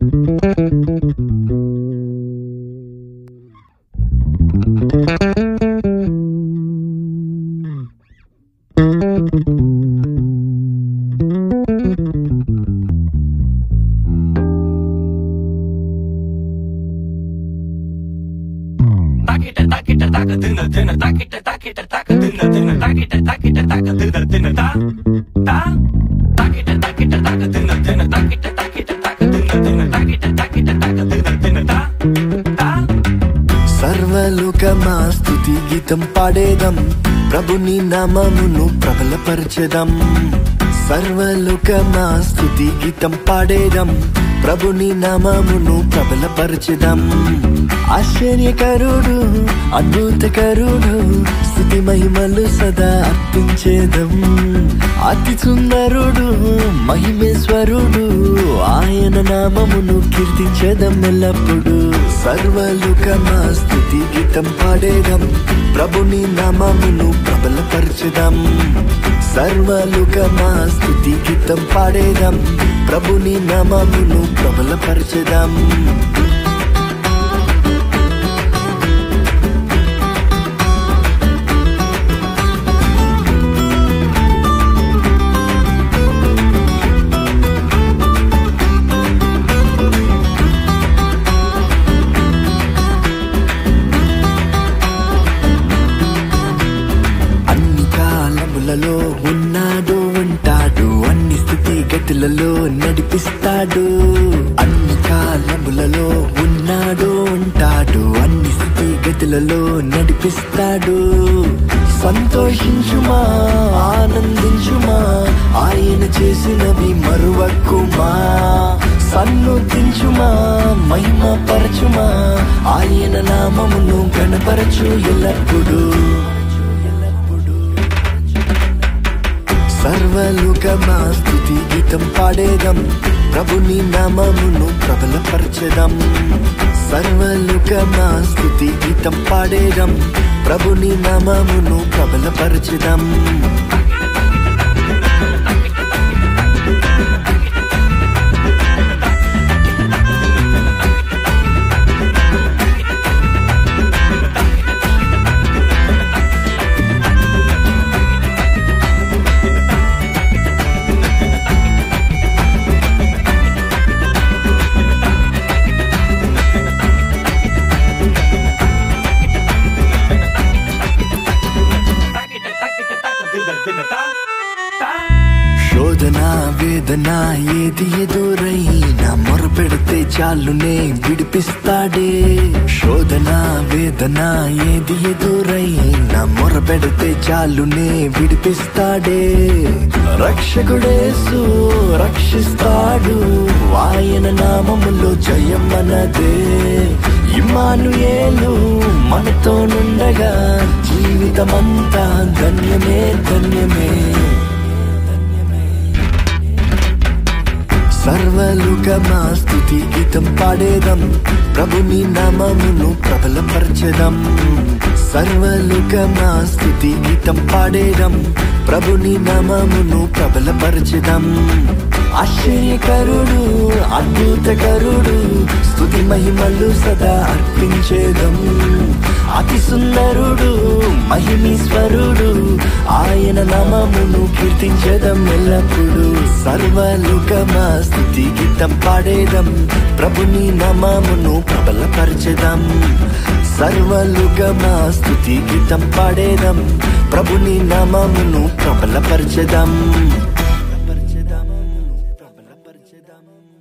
తాకిట తాకిట తాక తిన తిన తాకిట తాకిట తాక తిన తిన తాకిట తాకిట తాక తిన తిన తా తా తాకిట తాకిట తాక తిన తిన తాకిట తాకిట తాక తిన తిన తాకిట తాకిట తాక తిన తిన తా తా సర్వలోకమా స్తుతి గీతం పాడేదం ప్రభుని నామమును ప్రబలపరచెదం సర్వలోకమా స్తుతి గీతం పాడేదం ప్రభుని నామమును ప్రబలపరచెదం ఆశ్చర్యకరుడు అద్భుతకరుడు స్థుతి మహిమలు సదా అర్పించేదం అతి సుందరుడు మహిమేశ్వరుడు ఆయన నామమును కీర్తించేదం ఎల్లప్పుడు సర్వలోకమా స్థుతి గీతం పాడేదం ప్రభుని నామమును ప్రబలపరచుదాం సర్వలోకమా స్థుతి గీతం పాడేదం ప్రభుని నామమును ప్రబలపరచుదాం అన్ని కాలములలో ఉన్నాడు ఉంటాడు అన్ని స్థితి గతులలో నడిపిస్తాడు అన్ని కాలములలో ఉన్నాడు ఉంటాడు అన్ని స్థితి గతులలో నడిపిస్తాడు సంతోషించుమా ఆనందించుమా ఆయన చేసినవి మరువక్కుమా సన్నుతించుమా మహిమ పరచుమా ఆయన నామమును గణపరచు ఎల్లప్పుడూ సర్వలోకమా స్థుతి గీతం పాడేదం ప్రభుని నామమును ప్రబలపరచెదం సర్వలోకమా స్థుతి గీతం పాడేదం ప్రభుని నామమును ప్రబలపరచెదం తాకిట తాకిట తాక తిన తిన తా తా శోధన వేదన ఏది ఎదురైనా మొరపెడితే చాలునే విడిపిస్తాడే శోధన వేదన ఏది ఎదురైనా మొరపెడితే చాలునే విడిపిస్తాడే రక్షకుడేసు రక్షిస్తాడు ఆయన నామములో జయం మనదే ఇమ్మానుయేలు మనతో నుండగా జీవితమంతా ధన్యమే ధన్యమే సర్వలోకమా స్థుతి గీతం పాడేదం ప్రభుని నామమును ప్రబలపరచెదం సర్వలోకమా స్థుతి గీతం పాడేదం ప్రభుని నామమును ప్రబలపరచెదం ఆశ్చర్యకరుడు అద్భుతకరుడు స్థుతి మహిమలు సదా అర్పించేదం అతి సుందరుడు మహిమీశ్వరుడు ఆయన నామమును కీర్తించేదం ఎల్లప్పుడు సర్వలోకమా స్థుతి గీతం పాడేదం ప్రభుని నామమును ప్రబలపరచెదం సర్వలోకమా స్థుతి గీతం పాడేదం ప్రభుని నామమును ప్రబలపరచెదం ప్రబలపరచెదం